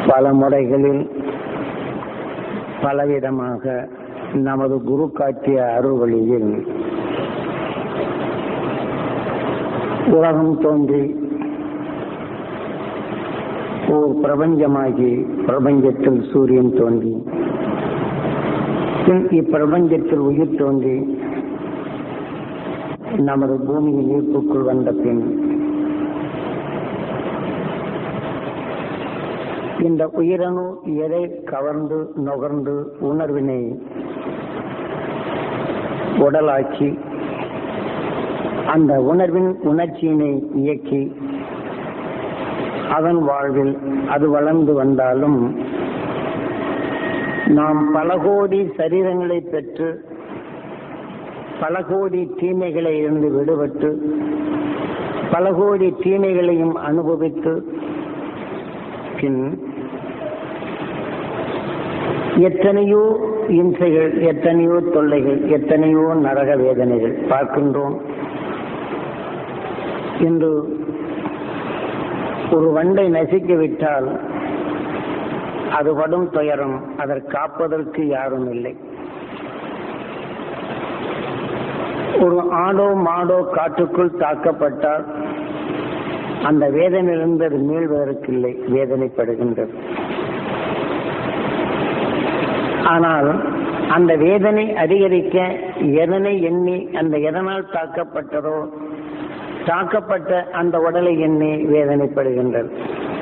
பல முறைகளில் பலவிதமாக நமது குரு காட்டிய அருள்வழியில் உலகம் தோன்றி ஓர் பிரபஞ்சமாகி பிரபஞ்சத்தில் சூரியன் தோன்றி பின் இப்பிரபஞ்சத்தில் உயிர் தோன்றி நமது பூமியின் ஈர்ப்புக்குள் வந்த பின் இந்த உயிரணு எதை கவர்ந்து நுகர்ந்து உணர்வினை உடலாக்கி அந்த உணர்வின் உணர்ச்சியினை இயக்கி அதன் வாழ்வில் அது வளர்ந்து வந்தாலும் நாம் பல கோடி சரீரங்களை பெற்று பல கோடி தீமைகளை இருந்து விடுபட்டு பல கோடி தீமைகளையும் அனுபவித்து பின் எத்தனையோ இன்சைகள் எத்தனையோ தொல்லைகள் எத்தனையோ நரக வேதனைகள் பார்க்கின்றோம் என்று ஒரு வண்டை நசுக்கி விட்டால் அது படும் துயரம் அதற்கு காப்பதற்கு யாரும் இல்லை ஒரு ஆடோ மாடோ காட்டுக்குள் தாக்கப்பட்டால் அந்த வேதனையிலிருந்து அது மீள்வதற்கில்லை வேதனைப்படுகின்றது ஆனால் அந்த வேதனை அதிகரிக்க எதனை எண்ணி அந்த எதனால் தாக்கப்பட்டதோ தாக்கப்பட்ட அந்த உடலை எண்ணி வேதனைப்படுகின்றது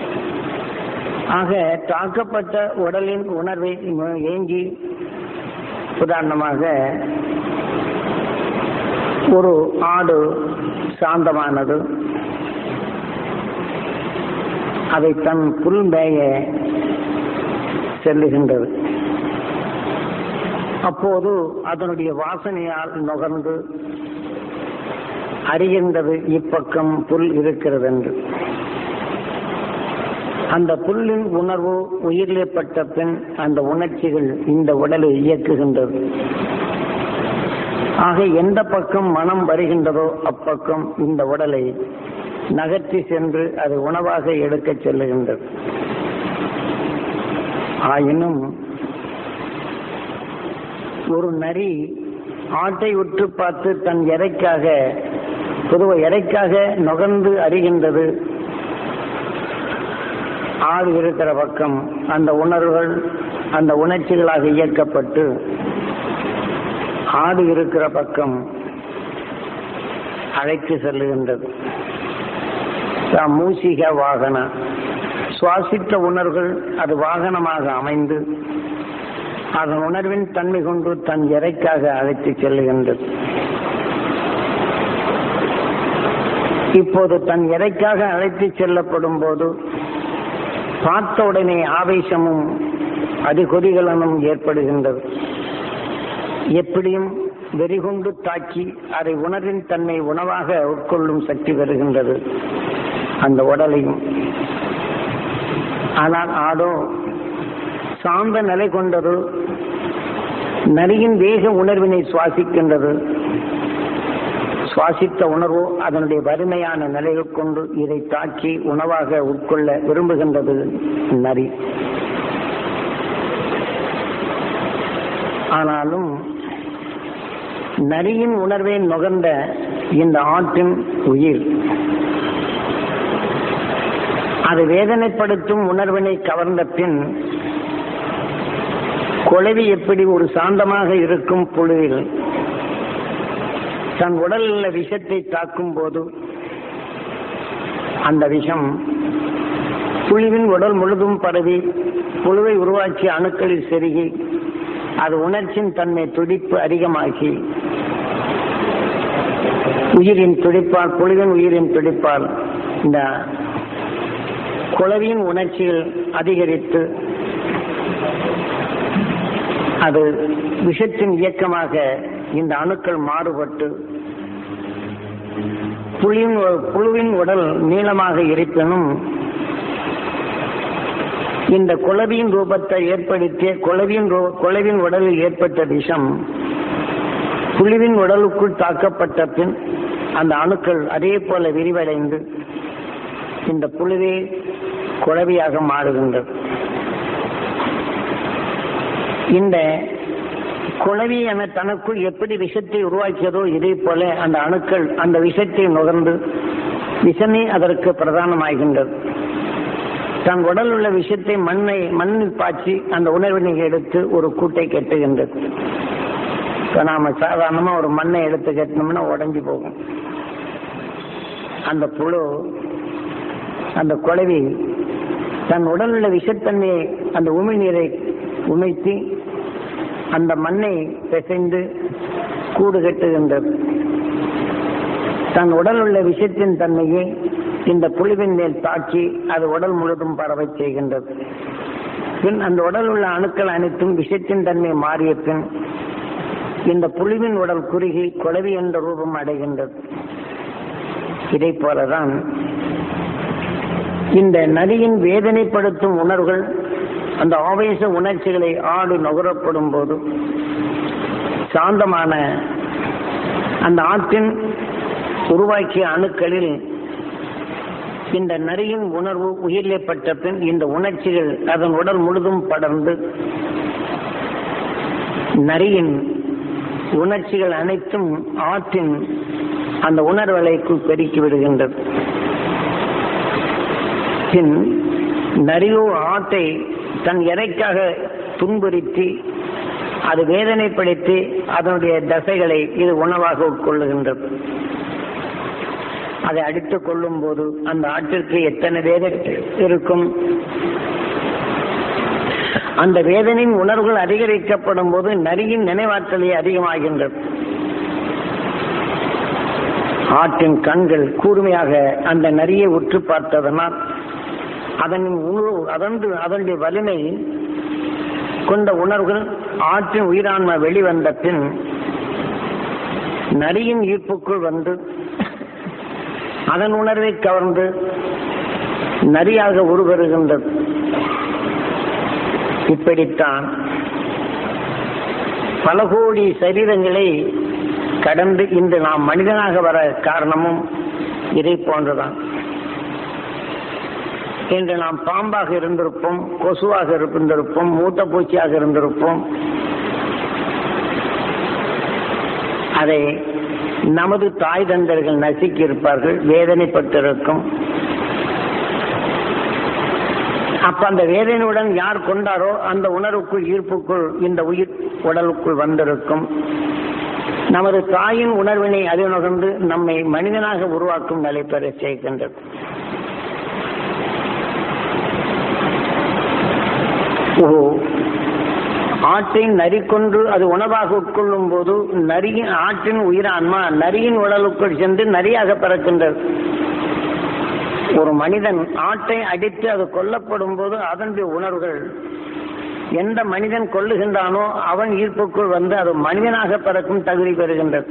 ஆக தாக்கப்பட்ட உடலின் உணர்வை ஏங்கி உதாரணமாக ஒரு ஆடு சாந்தமானது அதை தன் புல் மேய செல்லுகின்றது அப்போது அதனுடைய வாசனையால் நுகர்ந்து அறிகின்றது இப்பக்கம் புல் இருக்கிறது என்று அந்த புல்லின் உணர்வு உயிரிழப்பட்ட பின் அந்த உணர்ச்சிகள் இந்த உடலை இயக்குகின்றது ஆக எந்த பக்கம் மனம் வருகின்றதோ அப்பக்கம் இந்த உடலை நகர்த்தி சென்று அது உணவாக எடுக்க செல்லுகின்றது ஆயினும் ஒரு நரி ஆட்டை உற்று பார்த்து தன் இறைக்காக பொதுவ இறைக்காக நுகர்ந்து அறிகின்றது ஆள் இருக்கிற பக்கம் அந்த உணர்வுகள் அந்த உணர்ச்சிகளாக இயக்கப்பட்டு ஆடு இருக்கிற பக்கம் அழைத்து செல்லுகின்றது மூசிக வாகன சுவாசித்த உணர்வுகள் அது வாகனமாக அமைந்து அதன் உணர்வின் தன்மை கொண்டு தன் இறைக்காக அழைத்து செல்லுகின்றது இப்போது தன் இறைக்காக அழைத்து செல்லப்படும் போது பார்த்த உடனே ஆவேசமும் அதிகொதிகளும் ஏற்படுகின்றது எப்படியும் வெறிகொண்டு தாக்கி அதை உணர்வின் தன்மை உணவாக உட்கொள்ளும் சக்தி வருகின்றது அந்த உடலையும் ஆனால் ஆடோ சார்ந்த நிலை கொண்டது நரியின் வேக உணர்வினை சுவாசிக்கின்றது சுவாசித்த உணர்வோ அதனுடைய வறுமையான நிலையை கொண்டு இதை தாக்கி உணவாக உட்கொள்ள விரும்புகின்றது நரி ஆனாலும் நரியின் உணர்வை நுகர்ந்த இந்த ஆட்டின் உயிர் அது வேதனைப்படுத்தும் உணர்வினை கவர்ந்த பின் குழவி எப்படி ஒரு சாந்தமாக இருக்கும் புழுவில் தன் உடலில் உள்ள விஷத்தை தாக்கும் போது அந்த விஷம் புழுவின் உடல் முழுதும் பரவி புழுவை உருவாக்கிய அணுக்களில் செருகி அது உணர்ச்சியின் தன்மை துடிப்பு அதிகமாக்கி உயிரின் துடிப்பால் புழுவின் உயிரின் துடிப்பால் இந்த குளவியின் உணர்ச்சிகள் அதிகரித்து அது விஷத்தின் இயக்கமாக இந்த அணுக்கள் மாறுபட்டு புலியின் புழுவின் உடல் நீளமாக இருப்பினும் இந்த குளவியின் ரூபத்தை ஏற்படுத்திய குளவியின் குளவின் உடலில் ஏற்பட்ட விஷம் புலிவின் உடலுக்குள் தாக்கப்பட்ட பின் அந்த அணுக்கள் அதே போல விரிவடைந்து இந்த புழுவே குழவியாக மாறுகின்றது இந்த குளவி என தனக்குள் எப்படி விஷத்தை உருவாக்கியதோ இதே போல அந்த அணுக்கள் அந்த விஷத்தை நுகர்ந்து விஷமே அதற்கு பிரதானமாகின்றது தன் உடல் உள்ள விஷயத்தை மண்ணை மண்ணில் பாய்ச்சி அந்த உணர்வினை எடுத்து ஒரு கூட்டை கட்டுகின்றது இப்ப நாம சாதாரணமா ஒரு மண்ணை எடுத்து கட்டினோம்னா உடஞ்சி போகும் அந்த புழு அந்த குளவி தன் உடல் உள்ள விஷத்தன்மையை அந்த உமிழ்நீரை உமிழ்த்தி அந்த மண்ணை பிசைந்து கூடு கட்டுகின்றது தன் உடல் உள்ள விஷத்தின் தன்மையை இந்த புழுவின் மேல் தாக்கி அது உடல் முழுதும் பரவ செய்கின்றது பின் அந்த உடல் உள்ள அணுக்கள் அனைத்தும் விஷத்தின் தன்மை மாறிய பின் இந்த புழுவின் உடல் குறுகி குளவி என்ற ரூபம் அடைகின்றது இதை போலதான் இந்த நதியின் வேதனைப்படுத்தும் உணர்வுகள் அந்த ஆவேச உணர்ச்சிகளை ஆடு நுகரப்படும் போது சாந்தமான அந்த ஆற்றின் உருவாக்கிய அணுக்களில் இந்த நரியின் உணர்வு உயிரிழப்பட்ட பின் இந்த உணர்ச்சிகள் அதன் உடல் முழுதும் படர்ந்து நரியின் உணர்ச்சிகள் அனைத்தும் ஆற்றின் அந்த உணர்வலைக்குள் பெருக்கி விடுகின்றது பின் நரியோ ஆட்டை தன் இறைக்காக துன்புறுத்தி அது வேதனைப்படுத்தி அதனுடைய தசைகளை இது உணவாக உட்கொள்ளுகின்றது அதை அடித்துக் கொள்ளும் போது அந்த ஆட்டிற்கு எத்தனை வேதனை இருக்கும் அந்த வேதனையின் உணர்வுகள் அதிகரிக்கப்படும் போது நரியின் நினைவாற்றலே அதிகமாகின்றது ஆட்டின் கண்கள் கூர்மையாக அந்த நரியை உற்று பார்த்ததனால் அதன் உணர்வு அதன்று அதனுடைய வலிமை கொண்ட உணர்வுகள் ஆற்றின் உயிரான்மை வெளிவந்த பின் நரியின் ஈர்ப்புக்குள் வந்து அதன் உணர்வை கவர்ந்து நரியாக உருவருகின்றது இப்படித்தான் பல கோடி சரீரங்களை கடந்து இன்று நாம் மனிதனாக வர காரணமும் இதை போன்றுதான் இன்று நாம் பாம்பாக இருந்திருப்போம் கொசுவாக இருந்திருப்போம் மூட்டைப்பூச்சியாக இருந்திருப்போம் அதை நமது தாய் தந்தர்கள் நசுக்கி இருப்பார்கள் வேதனைப்பட்டிருக்கும் அப்ப அந்த வேதனையுடன் யார் கொண்டாரோ அந்த உணர்வுக்குள் ஈர்ப்புக்குள் இந்த உயிர் உடலுக்குள் வந்திருக்கும் நமது தாயின் உணர்வினை அதை நுகர்ந்து நம்மை மனிதனாக உருவாக்கும் நிலை பெற செய்கின்றது ஓ ஆட்டை நரி கொன்று அது உணவாக உட்கொள்ளும் போது நரியின் ஆட்டின் உயிரான்மா நரியின் உடலுக்குள் சென்று நரியாக பிறக்கின்றது ஒரு மனிதன் ஆட்டை அடித்து அது கொல்லப்படும் போது அதனுடைய உணர்வுகள் எந்த மனிதன் கொல்லுகின்றானோ அவன் ஈர்ப்புக்குள் வந்து அது மனிதனாக பிறக்கும் தகுதி பெறுகின்றது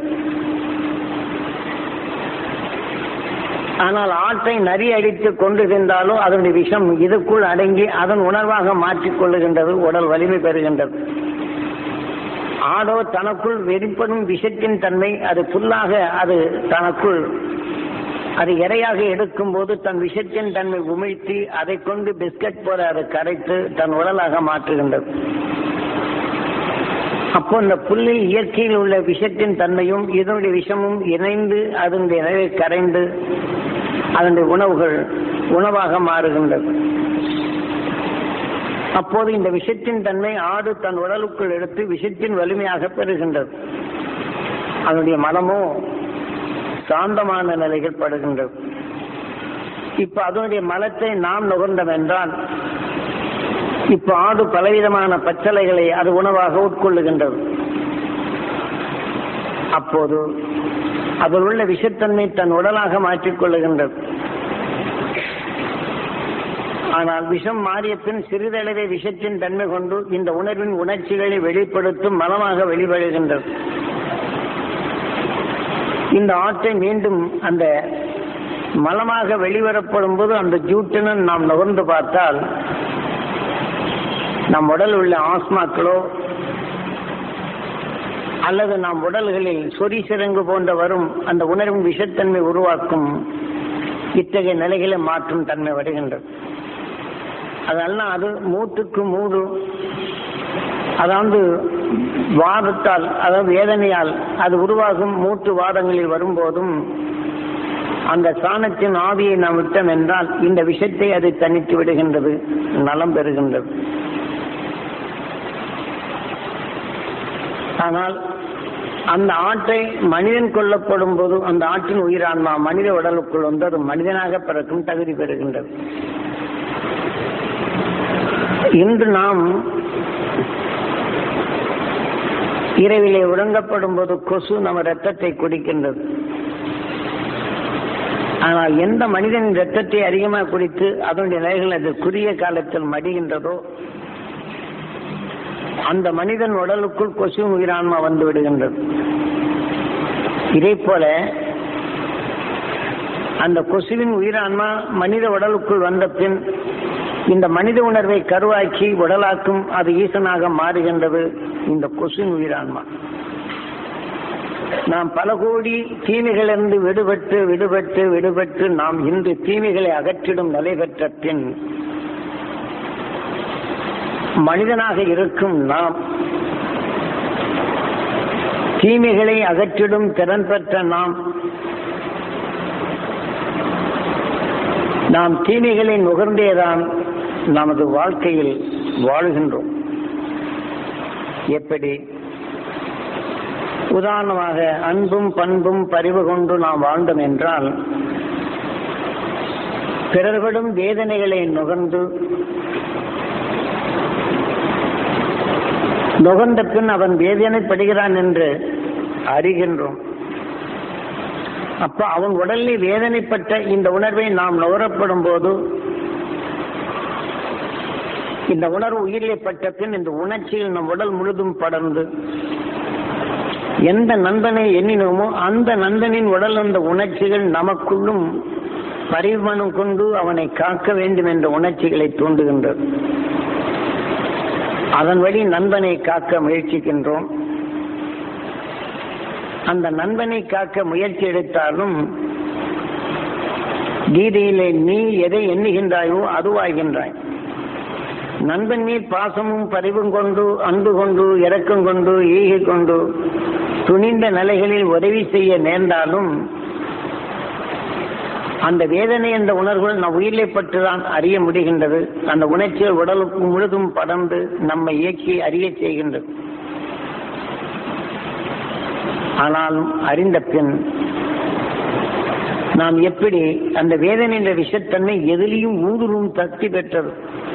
ஆனால் ஆட்டை நரி அடித்து கொண்டு சென்றாலோ அதனுடைய விஷம் இதுக்குள் அடங்கி அதன் உணர்வாக மாற்றிக் கொள்ளுகின்றது உடல் வலிமை பெறுகின்றது ஆடோ தனக்குள் வெளிப்படும் விஷத்தின் தன்மை அது புல்லாக அது தனக்குள் அது இரையாக எடுக்கும் போது தன் விஷத்தின் தன்மை உமிழ்த்தி அதை கொண்டு பிஸ்கட் போல அதை கரைத்து தன் உடலாக மாற்றுகின்றது அப்போ இந்த புல்லில் இயற்கையில் உள்ள விஷத்தின் தன்மையும் இதனுடைய விஷமும் இணைந்து அதனுடைய நிலை கரைந்து அதனுடைய உணவுகள் உணவாக மாறுகின்றது அப்போது இந்த விஷத்தின் தன்மை ஆடு தன் உடலுக்குள் எடுத்து விஷத்தின் வலிமையாக பெறுகின்றது அதனுடைய மனமோ சாந்தமான நிலைகள் படுகின்றது இப்ப அதனுடைய மலத்தை நாம் நுகர்ந்தோம் என்றால் இப்ப ஆடு பலவிதமான பச்சளைகளை அது உணவாக உட்கொள்ளுகின்றது அப்போது அதில் உள்ள விஷத்தன்மை தன் உடலாக மாற்றிக் கொள்ளுகின்றது ஆனால் விஷம் மாறிய பின் சிறிதளவே விஷத்தின் தன்மை கொண்டு இந்த உணர்வின் உணர்ச்சிகளை வெளிப்படுத்தும் மலமாக வெளிவருகின்றது இந்த ஆற்றை மீண்டும் அந்த மலமாக வெளிவரப்படும் போது அந்த ஜூட்டினும் நாம் நுகர்ந்து பார்த்தால் நம் உடல் உள்ள ஆஸ்மாக்களோ அல்லது நம் உடல்களில் சொறி சிறங்கு போன்ற வரும் அந்த உணர்வின் விஷத்தன்மை உருவாக்கும் இத்தகைய நிலைகளை மாற்றும் தன்மை வருகின்றது அதெல்லாம் அது மூட்டுக்கு மூடு அதாவது வாதத்தால் அதாவது வேதனையால் அது உருவாகும் மூட்டு வாதங்களில் வரும்போதும் அந்த சாணத்தின் ஆவியை நாம் விட்டோம் என்றால் இந்த விஷத்தை அது தனித்து விடுகின்றது நலம் பெறுகின்றது ஆனால் அந்த ஆட்டை மனிதன் கொல்லப்படும் போது அந்த ஆட்டின் உயிரான்மா மனித உடலுக்குள் வந்து அது மனிதனாக பிறக்கும் தகுதி பெறுகின்றது இன்று நாம் இரவிலே உறங்கப்படும் போது கொசு நம்ம ரத்தத்தை குடிக்கின்றது ஆனால் எந்த மனிதனின் ரத்தத்தை அதிகமாக குடித்து அதனுடைய நிலைகள் அது குறுகிய காலத்தில் மடிகின்றதோ அந்த மனிதன் உடலுக்குள் கொசு உயிரான்மா வந்து விடுகின்றது இதே போல அந்த கொசுவின் உயிரான்மா மனித உடலுக்குள் வந்த பின் இந்த மனித உணர்வை கருவாக்கி உடலாக்கும் அது ஈசனாக மாறுகின்றது இந்த கொசுவின் உயிரான்மா நாம் பல கோடி தீமைகளிலிருந்து விடுபட்டு விடுபட்டு விடுபட்டு நாம் இன்று தீமைகளை அகற்றிடும் நிலை பெற்ற பின் மனிதனாக இருக்கும் நாம் தீமைகளை அகற்றிடும் திறன் பெற்ற நாம் நாம் தீமைகளை நுகர்ந்தேதான் நமது வாழ்க்கையில் வாழுகின்றோம் எப்படி உதாரணமாக அன்பும் பண்பும் பரிவு கொண்டு நாம் வாழ்ந்தோம் என்றால் பிறர்படும் வேதனைகளை நுகர்ந்து நுகர்ந்த பின் அவன் வேதனைப்படுகிறான் என்று அறிகின்றோம் அப்ப அவன் உடலில் வேதனைப்பட்ட இந்த உணர்வை நாம் நுகரப்படும் போது இந்த உணர்வு உயிரிலே பட்ட பின் இந்த உணர்ச்சியில் நம் உடல் முழுதும் படர்ந்து எந்த நண்பனை எண்ணினோமோ அந்த நண்பனின் உடல் அந்த உணர்ச்சிகள் நமக்குள்ளும் பரிமாணம் கொண்டு அவனை காக்க வேண்டும் என்ற உணர்ச்சிகளை தூண்டுகின்றது அதன் வழி நண்பனை காக்க முயற்சிக்கின்றோம் அந்த நண்பனை காக்க முயற்சி எடுத்தாலும் கீதையிலே நீ எதை எண்ணுகின்றாயோ அதுவாகின்றாய் நண்பன் மீது பாசமும் பரிவும் கொண்டு அன்பு கொண்டு இரக்கம் கொண்டு ஈகை கொண்டு துணிந்த நிலைகளில் உதவி செய்ய நேர்ந்தாலும் அந்த வேதனை என்ற உணர்வுகள் நம் உயிரிலே பற்றுதான் அறிய முடிகின்றது அந்த உணர்ச்சிகள் உடலுக்கு முழுதும் படர்ந்து நம்மை இயக்கி அறிய செய்கின்றது ஆனாலும் அறிந்த பின் நாம் எப்படி அந்த வேதனை என்ற விஷத்தன்மை எதிலையும் ஊடுருவும் சக்தி பெற்றது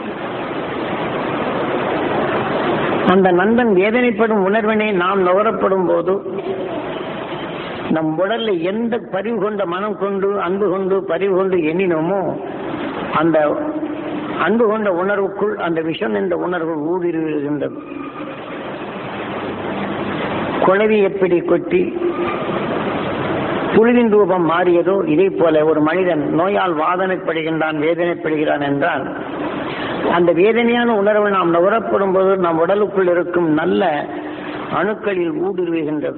அந்த நண்பன் வேதனைப்படும் உணர்வினை நாம் நுகரப்படும் போது நம் உடல்ல எந்த பரிவு கொண்ட மனம் கொண்டு அன்பு கொண்டு பரிவு கொண்டு எண்ணினோமோ அந்த அன்பு கொண்ட உணர்வுக்குள் அந்த விஷம் என்ற உணர்வு ஊடுருவுகின்றது குழவி எப்படி கொட்டி புழுவின் ரூபம் மாறியதோ இதே போல ஒரு மனிதன் நோயால் வாதனைப்படுகின்றான் வேதனைப்படுகிறான் என்றால் அந்த வேதனையான உணர்வு நாம் நுகரப்படும் போது நம் உடலுக்குள் இருக்கும் நல்ல அணுக்களில் ஊடுருவுகின்றது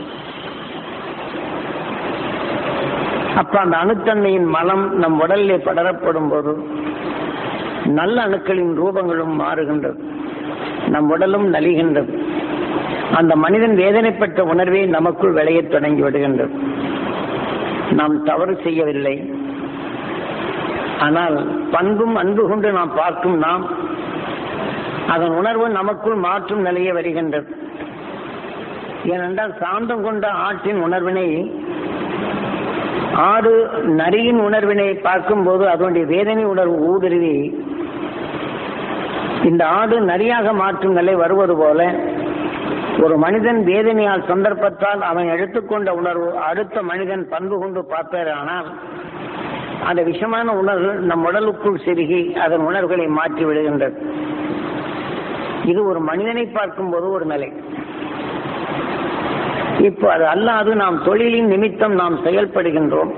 அப்ப அந்த அணுத்தன்மையின் மலம் நம் உடலிலே படரப்படும் போது நல்ல அணுக்களின் ரூபங்களும் மாறுகின்றது நம் உடலும் நலிகின்றது அந்த மனிதன் வேதனைப்பட்ட உணர்வே நமக்குள் விளையத் தொடங்கி விடுகின்றது நாம் தவறு செய்யவில்லை ஆனால் பண்பும் அன்பு கொண்டு நாம் பார்க்கும் நாம் அதன் உணர்வு நமக்குள் மாற்றும் நிலையே வருகின்றது ஏனென்றால் சாந்தம் கொண்ட ஆற்றின் உணர்வினை ஆடு நரியின் உணர்வினை பார்க்கும்போது அதனுடைய வேதனை உணர்வு ஊடுருவி இந்த ஆடு நரியாக மாற்றும் நிலை வருவது போல ஒரு மனிதன் வேதனையால் சந்தர்ப்பத்தால் அவன் எடுத்துக்கொண்ட உணர்வு அடுத்த மனிதன் பண்பு கொண்டு பார்ப்பாரானால் அந்த விஷமான உணர்வு நம் உடலுக்குள் செருகி அதன் உணர்வுகளை மாற்றி விடுகின்றது இது ஒரு மனிதனை பார்க்கும்போது ஒரு நிலை இப்போ அது அல்லாது நாம் தொழிலின் நிமித்தம் நாம் செயல்படுகின்றோம்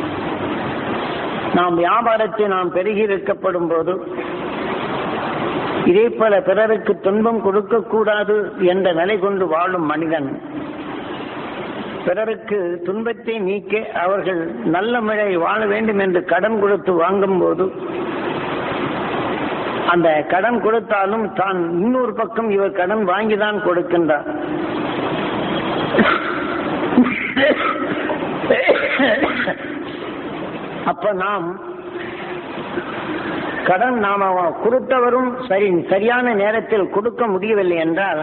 நாம் வியாபாரத்தை நாம் பெருகி இருக்கப்படும் போது இதே போல பிறருக்கு துன்பம் கொடுக்க கூடாது என்ற நிலை கொண்டு வாழும் மனிதன் பிறருக்கு துன்பத்தை நீக்க அவர்கள் நல்ல முறை வாழ வேண்டும் என்று கடன் கொடுத்து வாங்கும் போது அந்த கடன் கொடுத்தாலும் தான் இன்னொரு பக்கம் இவர் கடன் வாங்கிதான் கொடுக்கின்றார் அப்ப நாம் கடன் நாம கொடுத்தவரும் சரி சரியான நேரத்தில் கொடுக்க முடியவில்லை என்றால்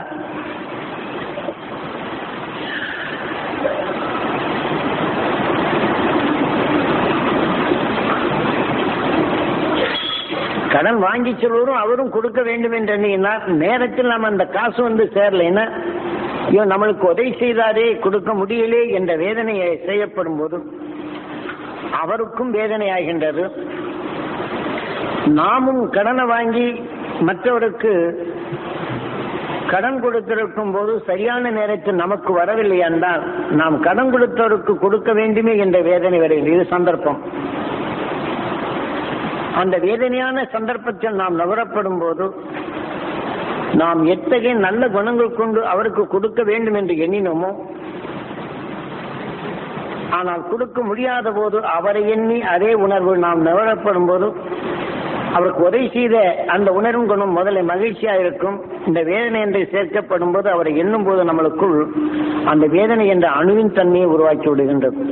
கடன் வாங்கி செல்வரும் அவரும் கொடுக்க வேண்டும் என்று எண்ணினார் நேரத்தில் நம்ம அந்த காசு வந்து சேரலைன்னா ஐயோ நம்மளுக்கு உதவி செய்தாரே கொடுக்க முடியலே என்ற வேதனையை செய்யப்படும் போது அவருக்கும் வேதனையாகின்றது நாமும் கடனை வாங்கி மற்றவருக்கு கடன் கொடுத்திருக்கும் போது சரியான நேரத்தில் நமக்கு வரவில்லை என்றால் நாம் கடன் கொடுத்தவருக்கு கொடுக்க வேண்டுமே என்ற வேதனை வருகிறது இது சந்தர்ப்பம் அந்த வேதனையான சந்தர்ப்பத்தில் நாம் நுகரப்படும் போது நாம் எத்தகைய நல்ல குணங்கள் கொண்டு அவருக்கு கொடுக்க வேண்டும் என்று எண்ணினோமோ ஆனால் கொடுக்க முடியாத போது அவரை எண்ணி அதே உணர்வு நாம் நுகரப்படும் போது அவருக்கு உதவி செய்த அந்த உணர்வும் குணம் முதல்ல மகிழ்ச்சியா இருக்கும் இந்த வேதனை என்று சேர்க்கப்படும் போது அவரை எண்ணும் போது நம்மளுக்குள் அந்த வேதனை என்ற அணுவின் தன்மையை உருவாக்கி விடுகின்றது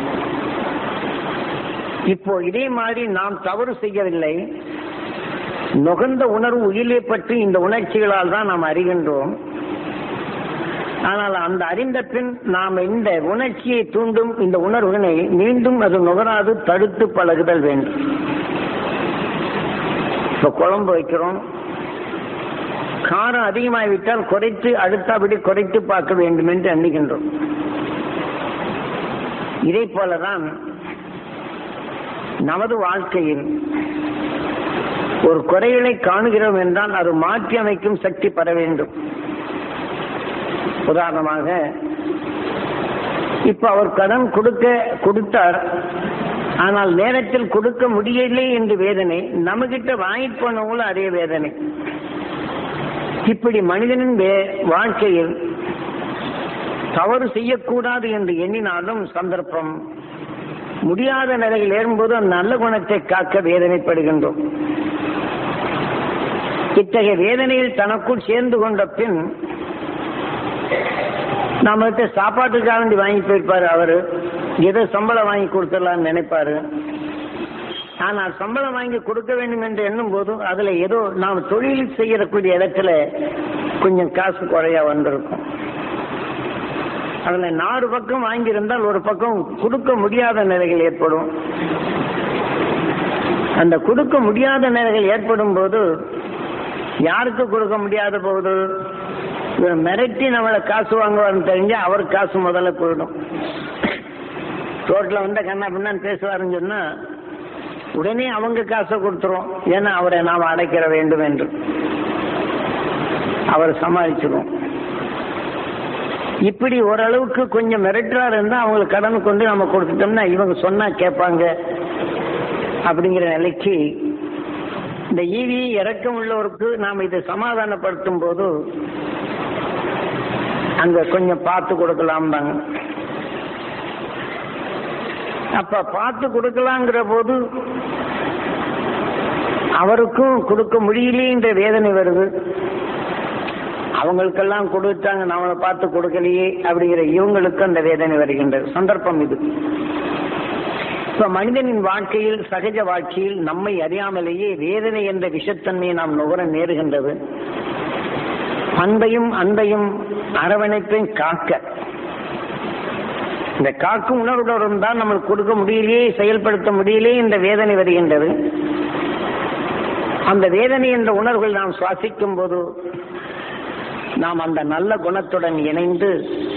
இப்போ இதே மாதிரி நாம் தவறு செய்யவில்லை நுகர்ந்த உணர்வு உயிரை பற்றி இந்த உணர்ச்சிகளால் தான் நாம் அறிகின்றோம் ஆனால் அந்த அறிந்த பின் நாம் இந்த உணர்ச்சியை தூண்டும் இந்த உணர்வினை மீண்டும் அது நுகராது தடுத்து பழகுதல் வேண்டும் இப்ப குழம்பு வைக்கிறோம் காரம் அதிகமாகிவிட்டால் குறைத்து அடுத்தபடி குறைத்து பார்க்க வேண்டும் என்று எண்ணுகின்றோம் இதே போலதான் நமது வாழ்க்கையில் ஒரு குறைகளை காணுகிறோம் என்றால் அது மாற்றி அமைக்கும் சக்தி பெற வேண்டும் உதாரணமாக இப்ப அவர் கடன் கொடுக்க கொடுத்தார் ஆனால் நேரத்தில் கொடுக்க முடியவில்லை என்று வேதனை நம்மகிட்ட வாங்கிட்டு போனவங்களும் அதே வேதனை இப்படி மனிதனின் வே- வாழ்க்கையில் தவறு செய்யக்கூடாது என்று எண்ணினாலும் சந்தர்ப்பம் முடியாத நிலையில் ஏறும்போது அந்த நல்ல குணத்தை காக்க வேதனைப்படுகின்றோம் இத்தகைய வேதனையில் தனக்குள் சேர்ந்து கொண்ட பின் நம்மகிட்ட சாப்பாட்டுக்காக வேண்டி வாங்கி போயிருப்பாரு அவரு ஏதோ சம்பளம் வாங்கி கொடுத்துடலாம்னு நினைப்பாரு ஆனால் சம்பளம் வாங்கி கொடுக்க வேண்டும் என்று எண்ணும் போது அதுல ஏதோ நாம் தொழில் செய்யக்கூடிய இடத்துல கொஞ்சம் காசு குறையா வந்திருக்கும் அதுல நாலு பக்கம் வாங்கியிருந்தால் ஒரு பக்கம் கொடுக்க முடியாத நிலைகள் ஏற்படும் அந்த கொடுக்க முடியாத நிலைகள் ஏற்படும் போது யாருக்கு கொடுக்க முடியாத போகுது இவன் மிரட்டி நம்மளை காசு வாங்குவார்னு தெரிஞ்சா அவர் காசு முதல்ல போயிடும் ரோட்ல வந்த கண்ணா பின்னான்னு பேசுவாருன்னு சொன்னா உடனே அவங்க காசை கொடுத்துரும் ஏன்னா அவரை நாம் அடைக்கிற வேண்டும் என்று அவர் சமாளிச்சிடும் இப்படி ஓரளவுக்கு கொஞ்சம் மிரட்டலா இருந்தா அவங்களுக்கு கடன் கொண்டு நம்ம கொடுத்துட்டோம்னா இவங்க சொன்னா கேட்பாங்க அப்படிங்கிற நிலைக்கு இந்த ஈவி இறக்கம் உள்ளவருக்கு நாம் இதை சமாதானப்படுத்தும் போது அங்க கொஞ்சம் பார்த்து கொடுக்கலாம் தாங்க அப்ப பார்த்து கொடுக்கலாங்கிற போது அவருக்கும் கொடுக்க முடியலையேன்ற வேதனை வருது அவங்களுக்கெல்லாம் கொடுத்தாங்க நம்மளை பார்த்து கொடுக்கலையே அப்படிங்கிற இவங்களுக்கு அந்த வேதனை வருகின்றது சந்தர்ப்பம் இது இப்ப மனிதனின் வாழ்க்கையில் சகஜ வாழ்க்கையில் நம்மை அறியாமலேயே வேதனை என்ற விஷத்தன்மையை நாம் நுகர நேருகின்றது அன்பையும் அன்பையும் அரவணைப்பையும் காக்க இந்த காக்கும் உணர்வுடன் தான் நம்மளுக்கு கொடுக்க முடியலையே செயல்படுத்த முடியலையே இந்த வேதனை வருகின்றது அந்த வேதனை என்ற உணர்வுகள் நாம் சுவாசிக்கும் போது நாம் அந்த நல்ல குணத்துடன் இணைந்து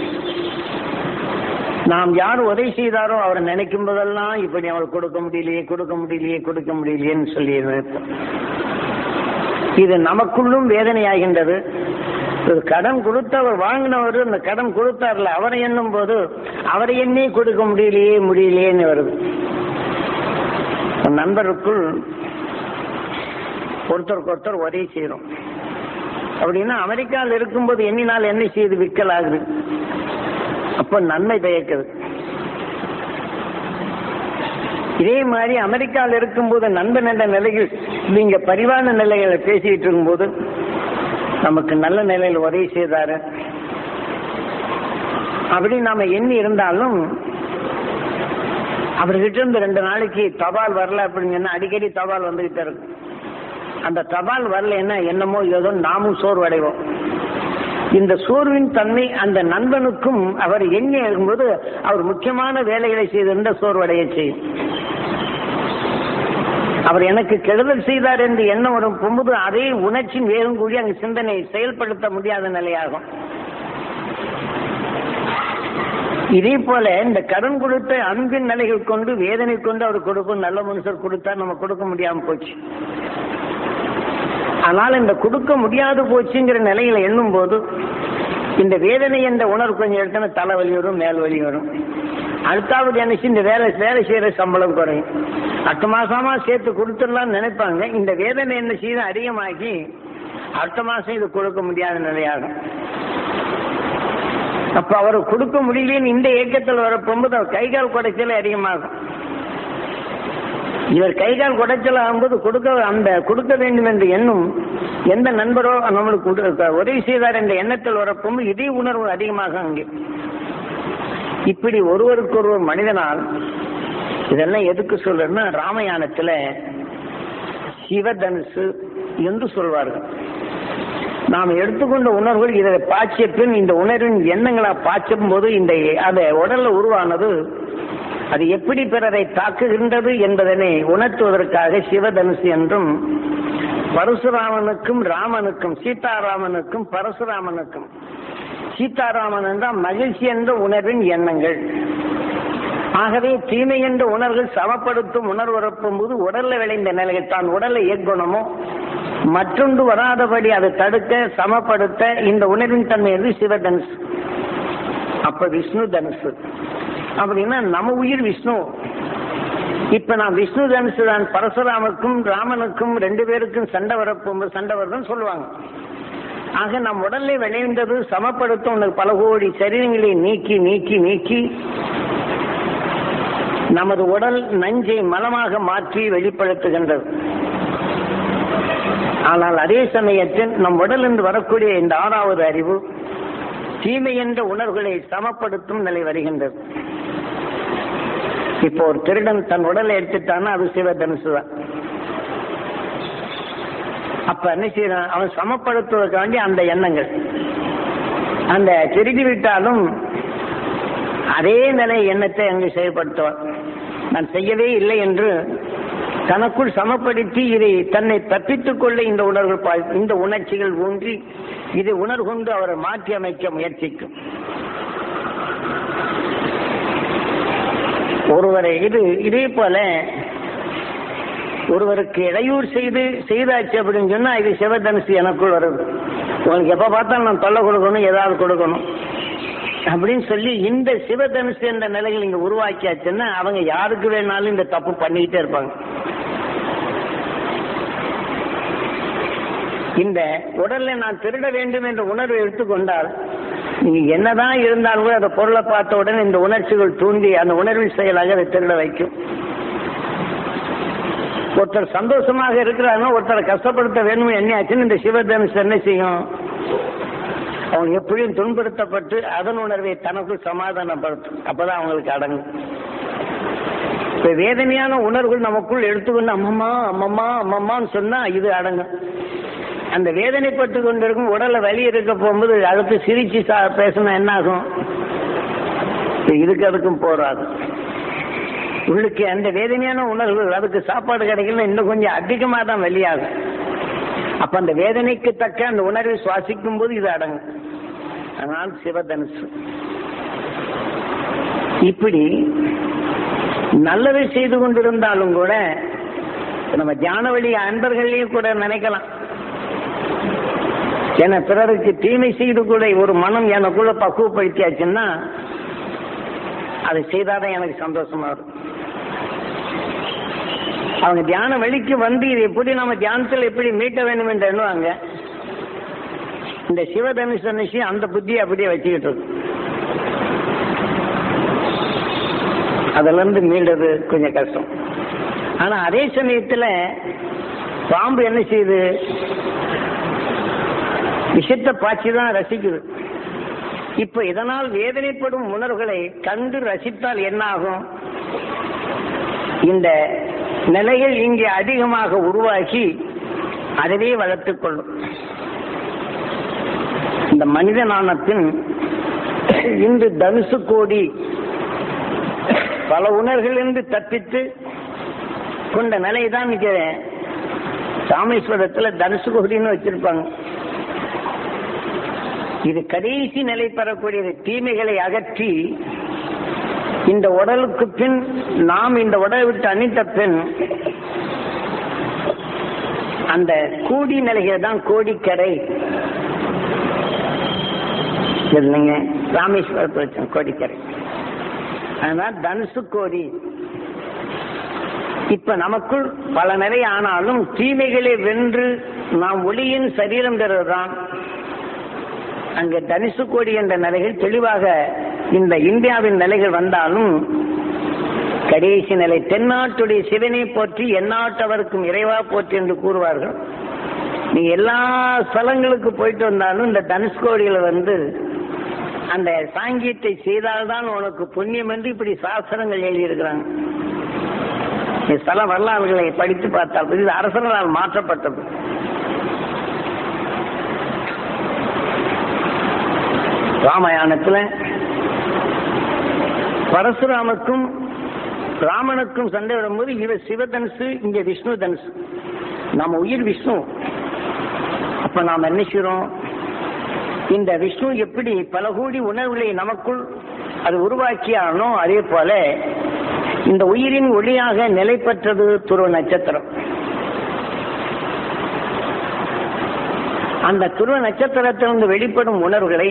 நாம் யார் உதவி செய்தாரோ அவரை நினைக்கும் போதெல்லாம் இப்படி அவள் கொடுக்க முடியலையே கொடுக்க முடியலையே கொடுக்க முடியலையேன்னு சொல்லி நினைப்போம். இது நமக்குள்ளும் வேதனையாகின்றது ஒரு கடன் கொடுத்தவர் வாங்கினவர் இந்த கடன் கொடுத்தார்ல அவரை எண்ணும் போது அவரை எண்ணி கொடுக்க முடியலையே முடியலையேன்னு வருது ஒரு நண்பருக்குள் ஒருத்தருக்கு ஒருத்தர் உதவி செய்யறோம் அப்படின்னா அமெரிக்காவில் இருக்கும்போது எண்ணினால் என்ன செய்து விற்கல் ஆகுது அப்ப நன்மை பயக்குது இதே மாதிரி அமெரிக்காவில் இருக்கும்போது நண்பன் என்ற நிலையில் நீங்க பரிவான நிலைகளை பேசிட்டு இருக்கும்போது நமக்கு நல்ல நிலையில் உதவி செய்தாரு அப்படி நாம எண்ணி இருந்தாலும் அவர்கிட்ட இருந்து ரெண்டு நாளைக்கு தபால் வரல அப்படின்னு சொன்னா அடிக்கடி தபால் வந்துகிட்டே இருக்கும் அந்த தபால் வரலைன்னா என்னமோ ஏதோ நாமும் சோர்வடைவோம் இந்த சோர்வின் தன்மை அந்த நண்பனுக்கும் அவர் எண்ணி இருக்கும்போது அவர் முக்கியமான வேலைகளை செய்திருந்த சோர்வடைய செய்யும் அவர் எனக்கு கெடுதல் செய்தார் என்று எண்ணம் வரும் போகும்போது அதே உணர்ச்சியின் வேகம் கூடி அங்கு சிந்தனை செயல்படுத்த முடியாத நிலையாகும் இதே போல இந்த கடன் கொடுத்த அன்பின் நிலைகள் கொண்டு வேதனை கொண்டு அவர் கொடுக்கும் நல்ல மனுஷர் கொடுத்தா நம்ம கொடுக்க முடியாம போச்சு ஆனால் இந்த கொடுக்க முடியாது போச்சுங்கிற நிலையில எண்ணும் போது இந்த வேதனை என்ற உணர்வு கொஞ்சம் எடுத்தன தலைவலி வரும் மேல் வலி வரும் அடுத்தாவது நினைச்சு இந்த வேலை வேலை செய்யற சம்பளம் குறையும் அடுத்த மாசமா சேர்த்து கொடுத்துடலாம்னு நினைப்பாங்க இந்த வேதனை என்ன செய்து அதிகமாகி அடுத்த மாசம் இது கொடுக்க முடியாத நிலையாகும் அப்ப அவர் கொடுக்க முடியலன்னு இந்த இயக்கத்தில் வரப்போகும்போது அவர் கைகால் குடைச்சலே அதிகமாகும் இவர் கைகால் குடைச்சல் ஆகும்போது கொடுக்க அந்த கொடுக்க வேண்டும் என்று எண்ணும் எந்த நண்பரோ நம்மளுக்கு கொடு- உதவி செய்தார் என்ற எண்ணத்தில் வரப்போகும்போது இதே உணர்வு அதிகமாக அங்கே இப்படி ஒருவருக்கொருவர் மனிதனால் இதெல்லாம் எதுக்கு சொல்றேன்னா ராமயானத்துல சிவதனுசு என்று சொல்வார்கள் நாம் எடுத்துக்கொண்ட உணர்வுகள் இதை பாய்ச்சிய பின் இந்த உணர்வின் எண்ணங்களா பாய்ச்சும் போது இந்த அந்த உடல்ல உருவானது அது எப்படி பிறரை தாக்குகின்றது என்பதனை உணர்த்துவதற்காக சிவதனுசு என்றும் பரசுராமனுக்கும் ராமனுக்கும் சீதாராமனுக்கும் பரசுராமனுக்கும் சீதாராமன் என்றால் மகிழ்ச்சி என்ற உணர்வின் எண்ணங்கள் ஆகவே தீமை என்ற உணர்வுகள் சமப்படுத்தும் உணர்வு வரப்பும் போது உடல்ல விளைந்த நிலையில் தான் உடலை இயக்கணுமோ மற்றொன்று வராதபடி அதை தடுக்க சமப்படுத்த இந்த உணர்வின் தன்மை எது சிவதனுசு அப்ப விஷ்ணு தனுசு அப்படின்னா நம்ம உயிர் விஷ்ணு இப்ப நான் விஷ்ணு தனுசு தான் பரசுராமருக்கும் ராமனுக்கும் ரெண்டு பேருக்கும் சண்டை வரப்போகும்போது சண்டை வருதுன்னு சொல்லுவாங்க ஆக நம் உடலை விளைந்தது சமப்படுத்தும் உனக்கு பல கோடி சரீரங்களை நீக்கி நீக்கி நீக்கி நமது உடல் நஞ்சை மலமாக மாற்றி வெளிப்படுத்துகின்றது ஆனால் அதே சமயத்தில் நம் உடலிருந்து வரக்கூடிய இந்த ஆறாவது அறிவு தீமை என்ற உணர்வுகளை சமப்படுத்தும் நிலை வருகின்றது இப்போ ஒரு திருடன் தன் உடலை எடுத்துட்டான்னா அது சிவதனுசு தான் அப்ப என்ன செய்யறான் அவன் சமப்படுத்துவதற்காண்டி அந்த எண்ணங்கள் அந்த திருடி விட்டாலும் அதே நிலை எண்ணத்தை அங்கு செயல்படுத்துவான் நான் செய்யவே இல்லை என்று தனக்குள் சமப்படுத்தி இதை தன்னை தப்பித்துக் கொள்ள இந்த உணர்வு பா- இந்த உணர்ச்சிகள் ஊன்றி இதை உணர்கொண்டு அவரை மாற்றி அமைக்க முயற்சிக்கும் ஒருவரை இது இதே போல ஒருவருக்கு இடையூறு செய்து செய்தாச்சு அப்படின்னு சொன்னா இது சிவதனுசு எனக்குள் வருது உங்களுக்கு எப்ப பார்த்தாலும் நான் தொல்லை கொடுக்கணும் ஏதாவது கொடுக்கணும் அப்படின்னு சொல்லி இந்த சிவதனுசு என்ற நிலையில் இங்க உருவாக்கியாச்சுன்னா அவங்க யாருக்கு வேணாலும் இந்த தப்பு பண்ணிக்கிட்டே இருப்பாங்க இந்த உடல்ல நான் திருட வேண்டும் என்ற உணர்வை எடுத்துக்கொண்டால் நீங்க என்னதான் இருந்தாலும் கூட அந்த பொருளை பார்த்த உடனே இந்த உணர்ச்சிகள் தூண்டி அந்த உணர்வின் செயலாக அதை திருட வைக்கும் ஒருத்தர் சந்தோஷமாக இருக்கிறாங்க ஒருத்தரை கஷ்டப்படுத்த வேணும் என்ன ஆச்சுன்னு இந்த சிவதனுசு என்ன செய்யும் அவங்க எப்படியும் துன்புறுத்தப்பட்டு அதன் உணர்வை தனக்குள் சமாதானப்படுத்தும் அப்பதான் அவங்களுக்கு அடங்கும் இப்ப வேதனையான உணர்வுகள் நமக்குள் எடுத்துக்கொண்டு அம்மம்மா அம்மம்மா அம்மம்மான்னு சொன்னா இது அடங்கும் அந்த வேதனைப்பட்டு கொண்டிருக்கும் உடல்ல வலி இருக்க போகும்போது அடுத்து சிரிச்சு சா- பேசினா என்ன ஆகும் இப்ப இதுக்கு அதுக்கும் போராது உள்ளுக்கு அந்த வேதனையான உணர்வுகள் அதுக்கு சாப்பாடு கிடைக்கல இன்னும் கொஞ்சம் அதிகமா தான் வெளியாகும் அப்ப அந்த வேதனைக்கு தக்க அந்த உணர்வை சுவாசிக்கும் போது இது அடங்கும் அதனால் சிவதனுசு இப்படி நல்லதை செய்து கொண்டிருந்தாலும் கூட நம்ம தியான வழி அன்பர்களையும் கூட நினைக்கலாம் என பிறருக்கு தீமை செய்து கூட ஒரு மனம் எனக்குள்ள பக்குவப்படுத்தியாச்சுன்னா அதை செய்தாதான் எனக்கு சந்தோஷமா இருக்கும் அவங்க தியான வழிக்கு வந்து இது எப்படி நம்ம தியானத்தில் எப்படி மீட்ட வேண்டும் என்று எண்ணுவாங்க இந்த சிவதனுஷ விஷயம் அந்த புத்தியை அப்படியே வச்சுக்கிட்டு இருக்கு அதுல இருந்து மீண்டது கொஞ்சம் கஷ்டம் ஆனா அதே சமயத்துல பாம்பு என்ன செய்யுது விஷத்தை பாய்ச்சி தான் ரசிக்குது இப்ப இதனால் வேதனைப்படும் உணர்வுகளை கண்டு ரசித்தால் என்ன ஆகும் இந்த நிலைகள் இங்கே அதிகமாக உருவாக்கி அதவே வளர்த்துக் கொள்ளும் இந்த மனிதனான பின் இன்று தனுசு கோடி பல உணர்களிலிருந்து தப்பித்து கொண்ட நிலைதான் இங்க ராமேஸ்வரத்துல தனுசு கோடின்னு வச்சிருப்பாங்க இது கடைசி நிலை பெறக்கூடியது தீமைகளை அகற்றி இந்த உடலுக்கு பின் நாம் இந்த உடலை விட்டு அணிந்த பின் அந்த கூடி நிலைகள் தான் கோடிக்கரை இல்லைங்க ராமேஸ்வரத்தை வச்சோம் கோடிக்கரை அதனால் தனுசு கோடி இப்ப நமக்குள் பல நிலை ஆனாலும் தீமைகளை வென்று நாம் ஒளியின் சரீரம் பெறுவதுதான் அங்க தனுசு கோடி என்ற நிலைகள் தெளிவாக இந்த இந்தியாவின் நிலைகள் வந்தாலும் கடைசி நிலை தென்னாட்டுடைய சிவனை போற்றி எந்நாட்டவருக்கும் இறைவா போற்றி என்று கூறுவார்கள் நீ எல்லா ஸ்தலங்களுக்கு போயிட்டு வந்தாலும் இந்த தனுஷ்கோடியில வந்து அந்த சாங்கியத்தை செய்தால்தான் உனக்கு புண்ணியம் என்று இப்படி சாஸ்திரங்கள் எழுதியிருக்கிறாங்க நீ ஸ்தல வரலாறுகளை படித்து பார்த்தால் இது அரசர்களால் மாற்றப்பட்டது ராமாயணத்துல பரசுராமக்கும் ராமனுக்கும் சண்டை வரும்போது இவர் சிவதனுசு இங்க விஷ்ணு தனுசு நம்ம உயிர் விஷ்ணு அப்ப நாம் என்ன செய்றோம் இந்த விஷ்ணு எப்படி பல கோடி உணர்வுகளை நமக்குள் அது உருவாக்கியானோ அதே போல இந்த உயிரின் ஒளியாக நிலை பெற்றது துருவ நட்சத்திரம் அந்த துருவ நட்சத்திரத்திலிருந்து வெளிப்படும் உணர்வுகளை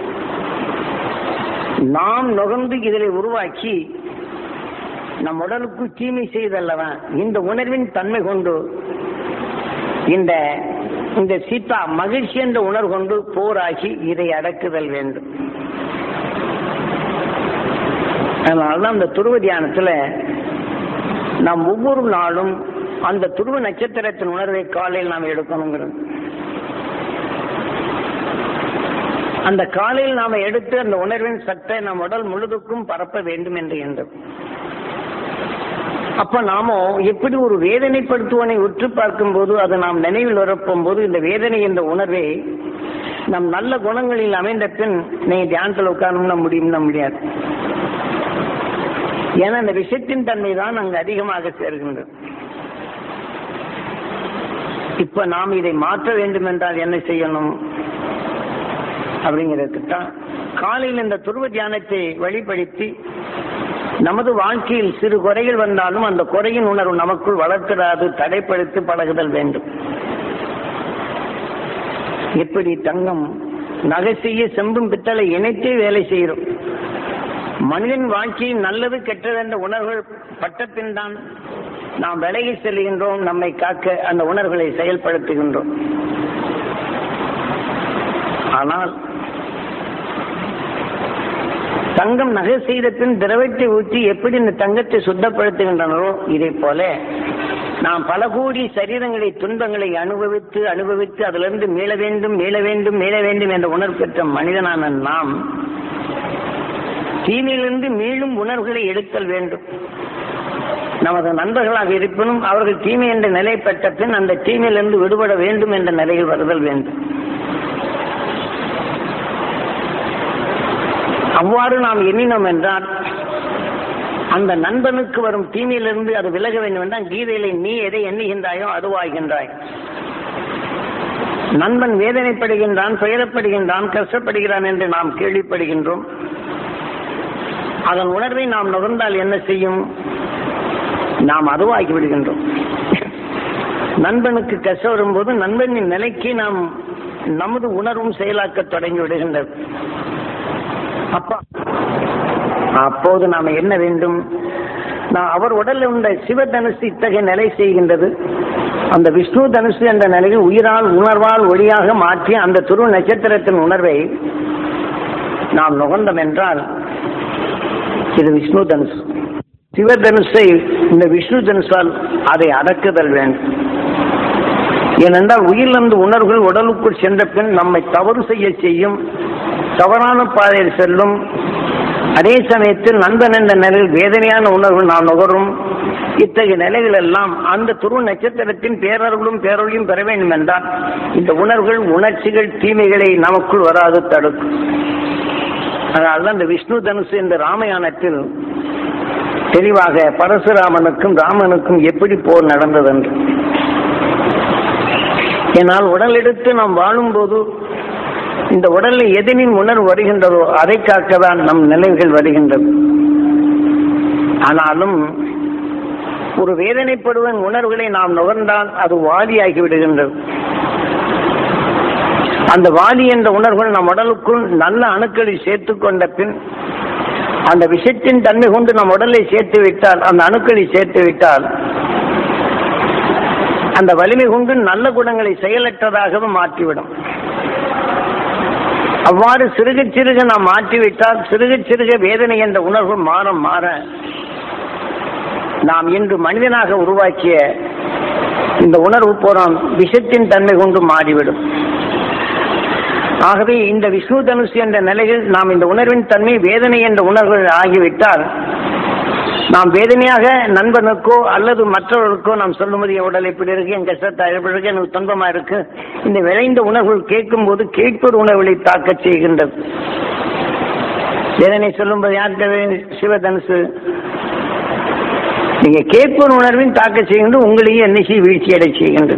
நாம் நுகர்ந்து இதில் உருவாக்கி நம் உடலுக்கு தீமை செய்தல்லவன் இந்த உணர்வின் தன்மை கொண்டு இந்த இந்த சீதா மகிழ்ச்சி என்ற உணர்வு கொண்டு போராகி இதை அடக்குதல் வேண்டும் அதனால்தான் அந்த துருவ தியானத்துல நாம் ஒவ்வொரு நாளும் அந்த துருவ நட்சத்திரத்தின் உணர்வை காலையில் நாம் எடுக்கணுங்கிறது அந்த காலையில் நாம எடுத்து அந்த உணர்வின் சத்தை நம் உடல் முழுதுக்கும் பரப்ப வேண்டும் என்று எண்ணம் அப்ப நாமோ எப்படி ஒரு வேதனைப்படுத்துவனை உற்று பார்க்கும் போது அதை நாம் நினைவில் உரப்பும் போது இந்த வேதனை என்ற உணர்வை நம் நல்ல குணங்களில் அமைந்த பின் நீ தியானத்தில் உட்காரணும்னா முடியும்னா முடியாது ஏன்னா அந்த விஷயத்தின் தன்மை தான் அங்கு அதிகமாக சேர்கின்றது இப்ப நாம் இதை மாற்ற வேண்டும் என்றால் என்ன செய்யணும் அப்படிங்கிறதுக்கு தான் காலையில் இந்த துருவ தியானத்தை வழிபடுத்தி நமது வாழ்க்கையில் சிறு குறைகள் வந்தாலும் அந்த குறையின் உணர்வு நமக்குள் வளர்க்கிறாது தடைப்படுத்தி பழகுதல் வேண்டும் எப்படி தங்கம் நகை செய்ய செம்பும் பித்தளை இணைத்தே வேலை செய்கிறோம் மனிதன் வாழ்க்கையில் நல்லது கெட்டது என்ற உணர்வுகள் பட்டப்பின் தான் நாம் விலகி செல்கின்றோம் நம்மை காக்க அந்த உணர்வுகளை செயல்படுத்துகின்றோம் ஆனால் தங்கம் நகை செய்த பின் திரவத்தை ஊற்றி எப்படி இந்த தங்கத்தை சுத்தப்படுத்துகின்றனரோ இதை போல நாம் பல கோடி சரீரங்களை துன்பங்களை அனுபவித்து அனுபவித்து அதிலிருந்து மீள வேண்டும் மீள வேண்டும் மீள வேண்டும் என்ற உணர்வு பெற்ற மனிதனான நாம் தீமையிலிருந்து மீளும் உணர்வுகளை எடுத்தல் வேண்டும் நமது நண்பர்களாக இருப்பினும் அவர்கள் தீமை என்ற நிலை பெற்ற பின் அந்த தீமையிலிருந்து விடுபட வேண்டும் என்ற நிலையில் வருதல் வேண்டும் அவ்வாறு நாம் எண்ணினோம் என்றால் அந்த நண்பனுக்கு வரும் தீமையிலிருந்து அது விலக வேண்டும் என்றால் கீதையிலே நீ எதை எண்ணுகின்றாயோ அதுவாகின்றாய் நண்பன் வேதனைப்படுகின்றான் துயரப்படுகின்றான் கஷ்டப்படுகிறான் என்று நாம் கேள்விப்படுகின்றோம் அதன் உணர்வை நாம் நுகர்ந்தால் என்ன செய்யும் நாம் அதுவாகி விடுகின்றோம் நண்பனுக்கு கஷ்டம் வரும்போது நண்பனின் நிலைக்கு நாம் நமது உணர்வும் செயலாக்க தொடங்கி விடுகின்றது அப்பா அப்போது நாம என்ன வேண்டும் நான் அவர் உடலில் உள்ள சிவ தனுசு இத்தகைய நிலை செய்கின்றது அந்த விஷ்ணு தனுசு என்ற நிலையில் உயிரால் உணர்வால் ஒளியாக மாற்றி அந்த துரு நட்சத்திரத்தின் உணர்வை நாம் நுகர்ந்தோம் என்றால் இது விஷ்ணு தனுசு சிவதனுசை இந்த விஷ்ணு தனுசால் அதை அடக்குதல் வேண்டும் ஏனென்றால் உயிரிழந்து உணர்வுகள் உடலுக்குள் சென்ற பின் நம்மை தவறு செய்ய செய்யும் தவறான பாதையில் செல்லும் அதே சமயத்தில் நண்பன் என்ற நிலையில் வேதனையான உணர்வு நாம் நுகரும் இத்தகைய நிலைகள் எல்லாம் அந்த துருவ நட்சத்திரத்தின் பேரர்களும் பேரொழியும் பெற வேண்டும் என்றால் இந்த உணர்வுகள் உணர்ச்சிகள் தீமைகளை நமக்குள் வராது தடுக்கும் அதனால்தான் இந்த விஷ்ணு தனுசு என்ற ராமயானத்தில் தெளிவாக பரசுராமனுக்கும் ராமனுக்கும் எப்படி போர் நடந்தது என்று ஏனால் உடல் எடுத்து நாம் வாழும்போது இந்த உடலில் எதனின் உணர்வு வருகின்றதோ அதை காக்கதான் நம் நினைவுகள் வருகின்றது ஆனாலும் ஒரு வேதனைப்படுவன் உணர்வுகளை நாம் நுகர்ந்தால் அது வாதியாகி விடுகின்றது அந்த வாதி என்ற உணர்வுகள் நம் உடலுக்குள் நல்ல அணுக்களை சேர்த்துக் கொண்ட பின் அந்த விஷத்தின் தன்மை கொண்டு நம் உடலை சேர்த்து விட்டால் அந்த அணுக்களை சேர்த்து விட்டால் அந்த வலிமை கொண்டு நல்ல குணங்களை செயலற்றதாகவும் மாற்றிவிடும் அவ்வாறு சிறுக சிறுக நாம் மாற்றிவிட்டால் சிறுக சிறுக வேதனை என்ற உணர்வு மாற மாற நாம் இன்று மனிதனாக உருவாக்கிய இந்த உணர்வு போறான் விஷத்தின் தன்மை கொண்டு மாறிவிடும் ஆகவே இந்த விஷ்ணு தனுசு என்ற நிலையில் நாம் இந்த உணர்வின் தன்மை வேதனை என்ற உணர்வுகள் ஆகிவிட்டால் நாம் வேதனையாக நண்பனுக்கோ அல்லது மற்றவர்களுக்கோ நாம் சொல்லும்போது என் உடல் எப்படி இருக்கு என் கஷ்டத்தை எப்படி இருக்கு எனக்கு துன்பமா இருக்கு இந்த விளைந்த உணர்வுகள் கேட்கும் போது கேட்பொரு உணர்வுகளை தாக்கச் செய்கின்றது வேதனை சொல்லும்போது யார்கிட்ட சிவதனுசு நீங்க கேட்பொரு உணர்வின் தாக்க செய்கின்றது உங்களையும் என்னைக்கு வீழ்ச்சி அடை செய்கின்றது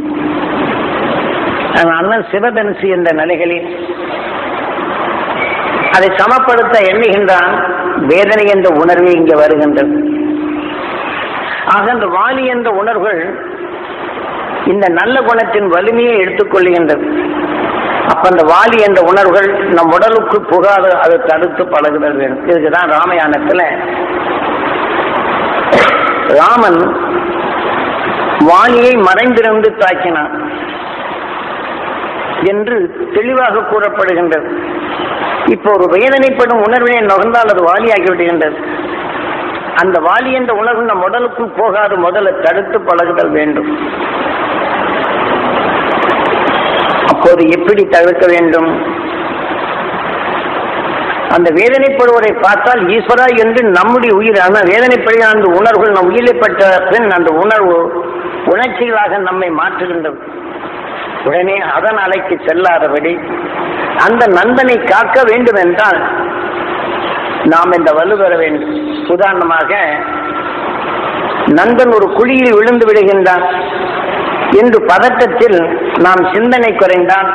அதனால சிவதனுசு என்ற நிலைகளில் அதை சமப்படுத்த எண்ணுகின்றான் வேதனை என்ற உணர்வு இங்கே வருகின்றது ஆக அந்த வாலி என்ற உணர்வுகள் இந்த நல்ல குணத்தின் வலிமையை எடுத்துக்கொள்கின்றது அப்ப அந்த வாலி என்ற உணர்வுகள் நம் உடலுக்கு புகாத அதை தடுத்து பழகுதல் வேண்டும் இதுக்குதான் ராமயானத்துல ராமன் வாலியை மறைந்திருந்து தாக்கினான் என்று தெளிவாக கூறப்படுகின்றது இப்போ ஒரு வேதனைப்படும் உணர்வினை நுகர்ந்தால் அது வாலியாகி விடுகின்றது அந்த வாலி என்ற உணர்வு நம் உடலுக்குள் போகாது முதல்ல தடுத்து பழகுதல் வேண்டும் அப்போது எப்படி தவிர்க்க வேண்டும் அந்த வேதனைப்படுவதை பார்த்தால் ஈஸ்வரா என்று நம்முடைய உயிர் அந்த வேதனைப்படுகிற அந்த உணர்வுகள் நம் உயிரிப்பட்ட பின் அந்த உணர்வு உணர்ச்சிகளாக நம்மை மாற்றுகின்றது உடனே அதன் அலைக்கு செல்லாதபடி அந்த நண்பனை காக்க வேண்டும் என்றால் நாம் இந்த வலு பெற வேண்டும் உதாரணமாக நண்பன் ஒரு குழியில் விழுந்து விடுகின்றான் என்று பதட்டத்தில் நாம் சிந்தனை குறைந்தால்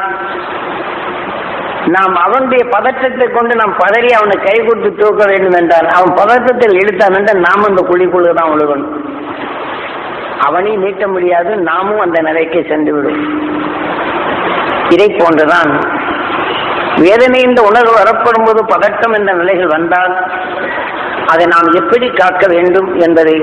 நாம் அவனுடைய பதற்றத்தை கொண்டு நாம் பதறி அவனை கை கொடுத்து தூக்க வேண்டும் என்றால் அவன் பதற்றத்தில் இழுத்தான் என்றால் நாம் அந்த குழிக்குள்ள தான் விழுகணும் அவனையும் மீட்ட முடியாது நாமும் அந்த நிலைக்கு சென்று விடும் இதை போன்றுதான் வேதனை என்ற உணர்வு வரப்படும் போது பதட்டம் என்ற நிலைகள் வந்தால் அதை நாம் எப்படி காக்க வேண்டும் என்பதை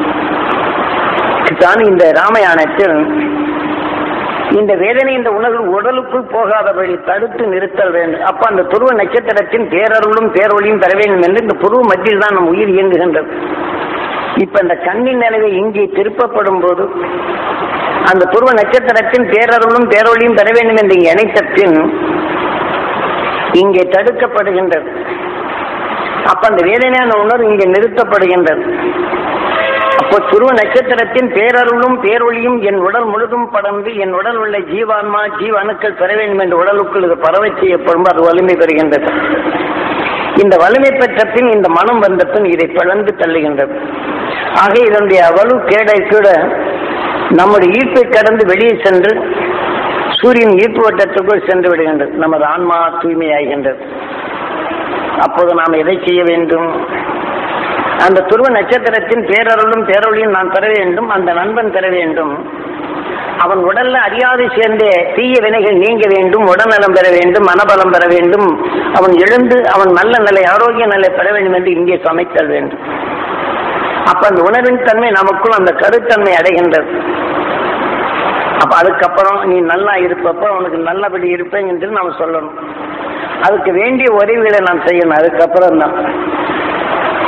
தான் இந்த ராமயானத்தில் இந்த வேதனை இந்த உணர்வு உடலுக்குள் போகாதபடி தடுத்து நிறுத்தல் வேண்டும் அப்ப அந்த துருவ நட்சத்திரத்தின் பேரருளும் பேரொழியும் பெற வேண்டும் என்று இந்த புருவ மத்தியில் தான் நம் உயிர் இயங்குகின்றது இப்ப இந்த கண்ணின் நிலைவை இங்கே திருப்பப்படும் போது அந்த துருவ நட்சத்திரத்தின் பேரருளும் பேரொழியும் பெற வேண்டும் என்று இங்கே இணைத்த பின் இங்கே தடுக்கப்படுகின்றது அப்ப அந்த வேதனையான உணர்வு இங்கே நிறுத்தப்படுகின்றது அப்போ துருவ நட்சத்திரத்தின் பேரருளும் பேரொழியும் என் உடல் முழுதும் படர்ந்து என் உடல் உள்ள ஜீவான்மா ஜீவ அணுக்கள் பெற வேண்டும் என்ற உடலுக்குள் இது பரவை செய்யப்படும் அது வலிமை பெறுகின்றது இந்த வலிமை பெற்ற பின் இந்த மனம் வந்த பின் இதை பிளந்து தள்ளுகின்றது ஆக இதனுடைய வலு கேடை கூட நம்முடைய ஈர்ப்பை கடந்து வெளியே சென்று சூரியன் ஈர்ப்பு வட்டத்துக்குள் சென்று விடுகின்றது நமது ஆன்மா தூய்மையாகின்றது அப்போது நாம் எதை செய்ய வேண்டும் அந்த துருவ நட்சத்திரத்தின் பேரருளும் பேரொழியும் நான் பெற வேண்டும் அந்த நண்பன் பெற வேண்டும் அவன் உடல்ல அறியாதை சேர்ந்த தீய வினைகள் நீங்க வேண்டும் உடல்நலம் பெற வேண்டும் மனபலம் பெற வேண்டும் அவன் எழுந்து அவன் நல்ல நிலை ஆரோக்கிய நிலை பெற வேண்டும் என்று இங்கே சமைத்தல் வேண்டும் அப்ப அந்த உணர்வின் தன்மை நமக்குள் அந்த கருத்தன்மை அடைகின்றது அப்ப அதுக்கப்புறம் நீ நல்லா இருப்பப்ப உனக்கு நல்லபடி இருப்பேன் என்று நாம் சொல்லணும் அதுக்கு வேண்டிய உதவிகளை நாம் செய்யணும் அதுக்கப்புறம் தான்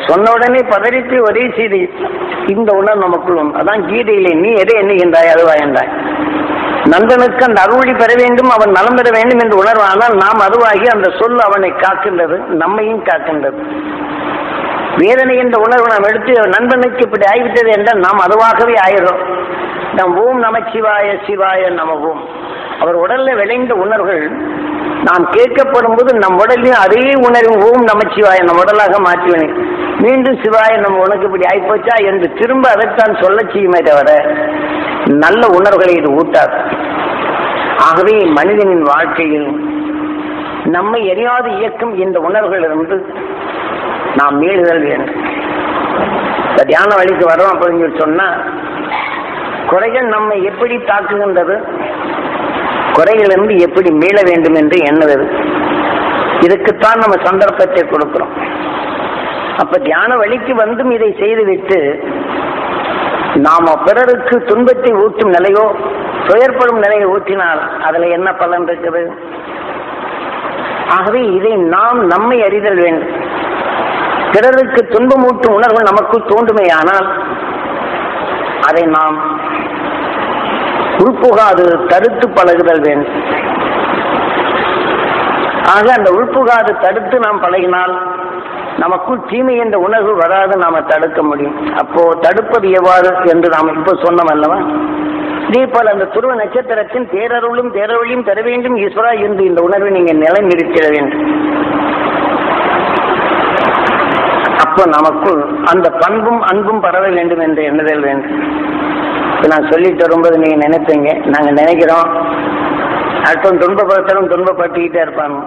சொன்ன உடனே பதறித்து ஒரே செய்தி இந்த உணர்வு நமக்குள் உண்டு. அதான் கீதையிலே நீ எதை எண்ணுகின்றாய் அதுவா என்றாய் நந்தனுக்கு அந்த அருள்வழி பெற வேண்டும் அவன் நலம் பெற வேண்டும் என்று உணர்வானால் நாம் அதுவாகி அந்த சொல் அவனை காக்கின்றது நம்மையும் காக்கின்றது வேதனை என்ற உணர்வு நாம் எடுத்து நண்பனுக்கு இப்படி ஆகிவிட்டது என்றால் நாம் அதுவாகவே ஆயிடுறோம் நாம் ஓம் நமச்சிவாய சிவாய நம ஓம் அவர் உடல்ல விளைந்த உணர்வுகள் நாம் கேட்கப்படும் போது நம் உடலையும் அதே உணர்வு ஓம் நமச்சிவாய நம் உடலாக மாற்றுவேன் மீண்டும் சிவாய நம்ம உனக்கு இப்படி ஆயிப்போச்சா என்று திரும்ப அதைத்தான் சொல்ல செய்யுமே தவிர நல்ல உணர்வுகளை இது ஊட்டாது ஆகவே மனிதனின் வாழ்க்கையில் நம்மை எரியாது இயக்கும் இந்த உணர்வுகளிலிருந்து நாம் மீளுதல் வேண்டும் இந்த தியான வழிக்கு வரோம் அப்படின்னு சொல்லி சொன்னா குறைகள் நம்மை எப்படி தாக்குகின்றது குறைகளிலிருந்து எப்படி மீள வேண்டும் என்று எண்ணுவது இதுக்குத்தான் நம்ம சந்தர்ப்பத்தை கொடுக்கிறோம் அப்ப தியான வழிக்கு வந்தும் இதை செய்துவிட்டு நாம பிறருக்கு துன்பத்தை ஊட்டும் நிலையோ துயர்ப்படும் நிலையை ஊற்றினால் அதுல என்ன பலன் இருக்குது ஆகவே இதை நாம் நம்மை அறிதல் வேண்டும் பிறருக்கு துன்பமூட்டும் உணர்வு நமக்குள் தோன்றுமையானால் அதை நாம் உள்புகாது தடுத்து பழகுதல் வேண்டும் ஆக அந்த உள்புகாது தடுத்து நாம் பழகினால் நமக்குள் தீமை என்ற உணர்வு வராது நாம தடுக்க முடியும் அப்போ தடுப்பது எவ்வாறு என்று நாம் இப்போ சொன்னோம் அல்லவா இதே போல அந்த துருவ நட்சத்திரத்தின் பேரருளும் பேரருளையும் பெற வேண்டும் ஈஸ்வரா என்று இந்த உணர்வை நீங்க நிலைநிறுத்திட வேண்டும் அப்போ நமக்குள் அந்த பண்பும் அன்பும் பரவ வேண்டும் என்று எண்ணுதல் வேண்டும் இப்ப நான் சொல்லிட்டு வரும்போது நீங்க நினைப்பீங்க நாங்க நினைக்கிறோம் அடுத்தவன் துன்பப்படுத்தலும் துன்பப்பட்டுக்கிட்டே இருப்பாங்க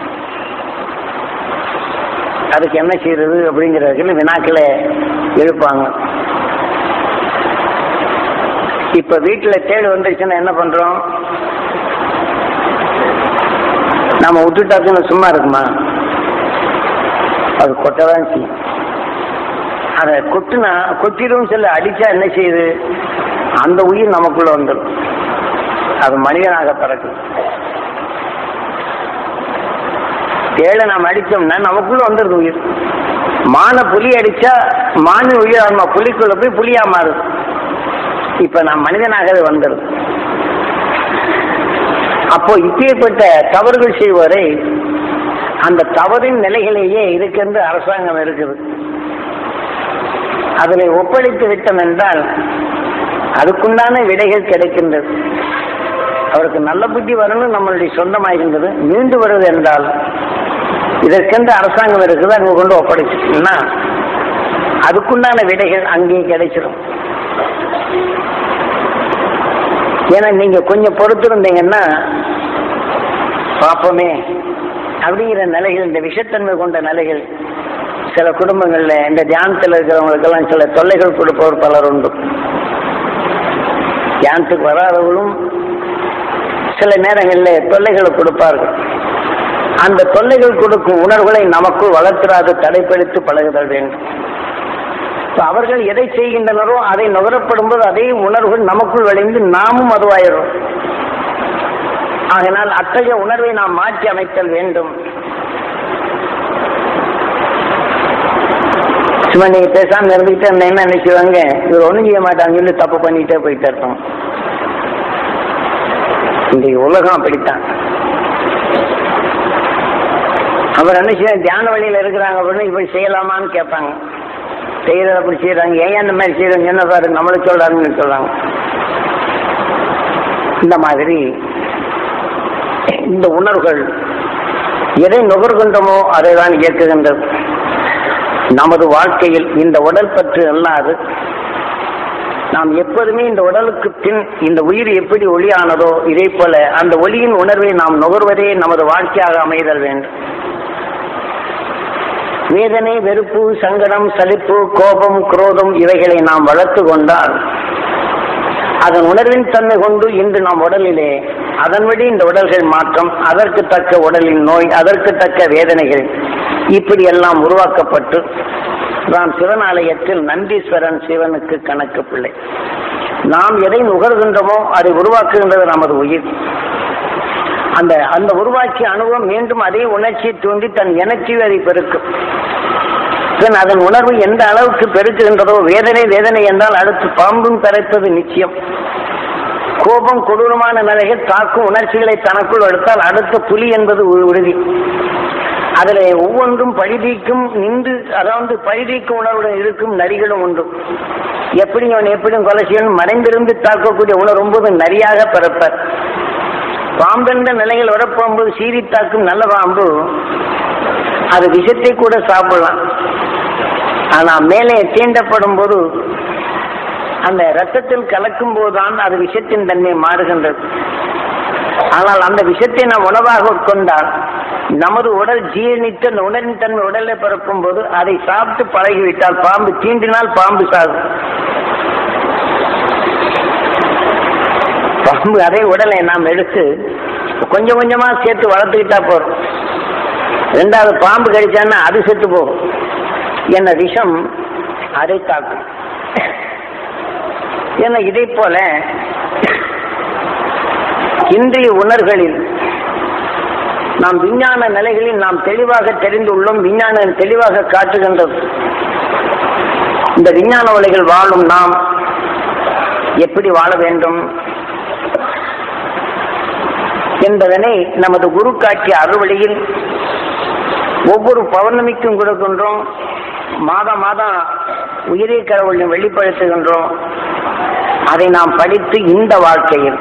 அதுக்கு என்ன செய்யறது அப்படிங்கிறதுக்கு வினாக்களை எழுப்பாங்க இப்ப வீட்டுல தேடு வந்துருச்சுன்னா என்ன பண்றோம் நாம விட்டுட்டாக்குன்னு சும்மா இருக்குமா அது கொட்டதான் செய்யும் அதை கொட்டுனா கொட்டிடும் சொல்லி அடிச்சா என்ன செய்யுது அந்த உயிர் நமக்குள்ள வந்துடும் அது மனிதனாக பிறக்கும் தேளை நாம் அடிச்சோம்னா நமக்குள்ள வந்துருது உயிர் மான புலி அடிச்சா மான உயிர் ஆத்மா புலிக்குள்ள போய் புலியா மாறுது இப்ப நான் மனிதனாகவே வந்துடும் அப்போ இப்பேற்பட்ட தவறுகள் செய்வரை அந்த தவறின் நிலைகளிலேயே இருக்கின்ற அரசாங்கம் இருக்குது அதில் ஒப்படைத்து விட்டோம் என்றால் அதுக்குண்டான விடைகள் கிடைக்கின்றது அவருக்கு நல்ல புத்தி வரணும் நம்மளுடைய சொந்தமாகின்றது மீண்டு வருவது என்றால் இதற்கென்று அரசாங்கம் இருக்குது அங்க கொண்டு ஒப்படைச்சிட்டீங்கன்னா அதுக்குண்டான விடைகள் அங்கேயே கிடைச்சிடும் ஏன்னா நீங்க கொஞ்சம் பொறுத்திருந்தீங்கன்னா பார்ப்போமே அப்படிங்கிற நிலைகள் இந்த விஷத்தன்மை கொண்ட நிலைகள் சில குடும்பங்கள்ல இந்த தியானத்தில் இருக்கிறவங்களுக்கெல்லாம் சில தொல்லைகள் கொடுப்பவர் பலர் உண்டு தியானத்துக்கு வராதவர்களும் சில நேரங்களில் தொல்லைகளை கொடுப்பார்கள் அந்த தொல்லைகள் கொடுக்கும் உணர்வுகளை நமக்குள் வளர்த்திராது தடைப்படுத்தி பழகுதல் வேண்டும் இப்ப அவர்கள் எதை செய்கின்றனரோ அதை நுகரப்படும் போது அதே உணர்வுகள் நமக்குள் விளைந்து நாமும் அதுவாயிரும் ஆகினால் அத்தகைய உணர்வை நாம் மாற்றி அமைத்தல் வேண்டும் சும்மா நீங்க பேசாம இருந்துகிட்டே இருந்தீங்கன்னா நினைச்சுவாங்க இவர் ஒண்ணும் செய்ய மாட்டாங்க சொல்லி தப்பு பண்ணிட்டே போயிட்டு இருக்கோம் இன்றைக்கு உலகம் அப்படித்தான் அவர் என்ன செய்ய தியான வழியில இருக்கிறாங்க அப்படின்னு இப்படி செய்யலாமான்னு கேட்பாங்க செய்யறது அப்படி செய்யறாங்க ஏன் அந்த மாதிரி செய்யறாங்க என்ன பாரு நம்மளுக்கு சொல்றாங்கன்னு சொல்றாங்க இந்த மாதிரி இந்த உணர்வுகள் எதை நுகர்கின்றமோ அதை தான் இயக்குகின்றது நமது வாழ்க்கையில் இந்த உடல் பற்று அல்லாது நாம் எப்போதுமே இந்த உடலுக்கு பின் இந்த உயிர் எப்படி ஒளியானதோ இதே போல அந்த ஒளியின் உணர்வை நாம் நுகர்வதே நமது வாழ்க்கையாக அமைதல் வேண்டும் வேதனை வெறுப்பு சங்கடம் சலிப்பு கோபம் குரோதம் இவைகளை நாம் வளர்த்து கொண்டால் அதன் உணர்வின் தன்மை கொண்டு இன்று நாம் உடலிலே அதன்படி இந்த உடல்கள் மாற்றம் அதற்கு தக்க உடலின் நோய் அதற்கு தக்க வேதனைகள் இப்படி எல்லாம் உருவாக்கப்பட்டு நாம் சிவனாலயத்தில் நந்தீஸ்வரன் சிவனுக்கு கணக்கு பிள்ளை நாம் எதை நுகர்கின்றோமோ அதை உருவாக்குகின்றது நமது உயிர் அந்த அந்த உருவாக்கிய அனுபவம் மீண்டும் அதே உணர்ச்சியை தூண்டி தன் எனர்ச்சி அதை பெருக்கும் பின் அதன் உணர்வு எந்த அளவுக்கு பெருக்குகின்றதோ வேதனை வேதனை என்றால் அடுத்து பாம்பும் பிறப்பது நிச்சயம் கோபம் கொடூரமான நிலையில் தாக்கும் உணர்ச்சிகளை தனக்குள் எடுத்தால் அடுத்த புலி என்பது உ- உறுதி அதில் ஒவ்வொன்றும் பழிதீக்கும் நின்று அதாவது பழிதீக்கும் உணர்வுடன் இருக்கும் நரிகளும் உண்டு எப்படி அவன் எப்படியும் கொலை செய்யணும் மறைந்திருந்து தாக்கக்கூடிய உணர்வு போது நரியாக பிறப்பர் பாம்பென்ற நிலையில் வரப்போகும்போது சீறி தாக்கும் நல்ல பாம்பு அது விஷத்தை கூட சாப்பிடலாம் ஆனா மேலே தீண்டப்படும் போது அந்த ரத்தத்தில் கலக்கும் போதுதான் அது விஷத்தின் தன்மை மாறுகின்றது ஆனால் அந்த விஷத்தை நாம் உணவாக உட்கொண்டால் நமது உடல் ஜீரணித்து அந்த உணர்வின் தன்மை உடலில் பரப்பும் போது அதை சாப்பிட்டு பழகிவிட்டால் பாம்பு தீண்டினால் பாம்பு சாகும் பாம்பு அதே உடலை நாம் எடுத்து கொஞ்சம் கொஞ்சமா சேர்த்து வளர்த்துக்கிட்டா போறோம் ரெண்டாவது பாம்பு கடிச்சான்னா அது செத்து போகும் என்ன விஷம் அதை தாக்கும் ஏன்னா இதை போல இன்றைய உணர்களில் நாம் விஞ்ஞான நிலைகளில் நாம் தெளிவாக தெரிந்துள்ளோம் விஞ்ஞானம் தெளிவாக காட்டுகின்றது இந்த விஞ்ஞான உலகில் வாழும் நாம் எப்படி வாழ வேண்டும் என்பதனை நமது குரு காட்டிய அறுவழியில் ஒவ்வொரு பௌர்ணமிக்கும் கொடுக்கின்றோம் மாதம் மாதம் உயிரை கடவுளை வெளிப்படுத்துகின்றோம் அதை நாம் படித்து இந்த வாழ்க்கையில்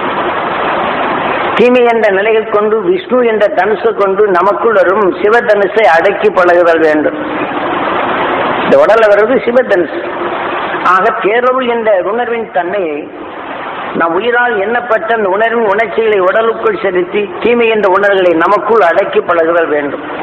தீமை என்ற நிலையில் கொண்டு விஷ்ணு என்ற தனுசை கொண்டு நமக்குள் வரும் சிவதனுசை அடக்கி பழகுதல் வேண்டும் இந்த உடல்ல வருவது சிவதனுசு ஆக பேரருள் என்ற உணர்வின் தன்மையை நம் உயிரால் எண்ணப்பட்ட அந்த உணர்வின் உணர்ச்சிகளை உடலுக்குள் செலுத்தி தீமை என்ற உணர்வுகளை நமக்குள் அடக்கி பழகுதல் வேண்டும்